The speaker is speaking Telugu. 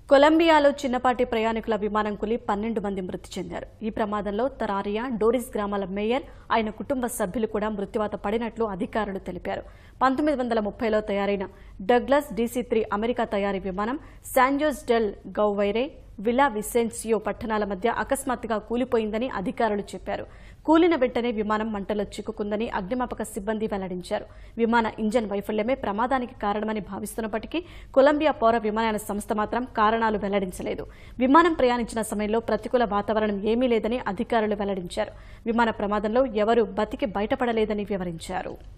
కొలంబియాలో చిన్నపాటి ప్రయాణికుల విమానం కూలి పన్నెండు మంది మృతి చెందారు ఈ ప్రమాదంలో తరారియా డోరిస్ గ్రామాల మేయర్ ఆయన కుటుంబ సభ్యులు కూడా మృత్యువాత పడినట్లు అధికారులు తెలిపారు పంతొమ్మిది వందల ముప్పైలో తయారైన డగ్లస్ డీసీ త్రీ అమెరికా తయారీ విమానం శాంజోస్ డెల్ గౌవైరే విలా విసెన్సియో పట్టణాల మధ్య అకస్మాత్తుగా కూలిపోయిందని అధికారులు చెప్పారు కూలిన వెంటనే విమానం మంటలో చిక్కుకుందని అగ్నిమాపక సిబ్బంది వెల్లడించారు విమాన ఇంజన్ వైఫల్యమే ప్రమాదానికి కారణమని భావిస్తున్నప్పటికీ కొలంబియా పౌర విమానయాన సంస్థ మాత్రం కారణాలు వెల్లడించలేదు విమానం ప్రయాణించిన సమయంలో ప్రతికూల వాతావరణం ఏమీ లేదని అధికారులు వెల్లడించారు విమాన ప్రమాదంలో ఎవరూ బతికి బయటపడలేదని వివరించారు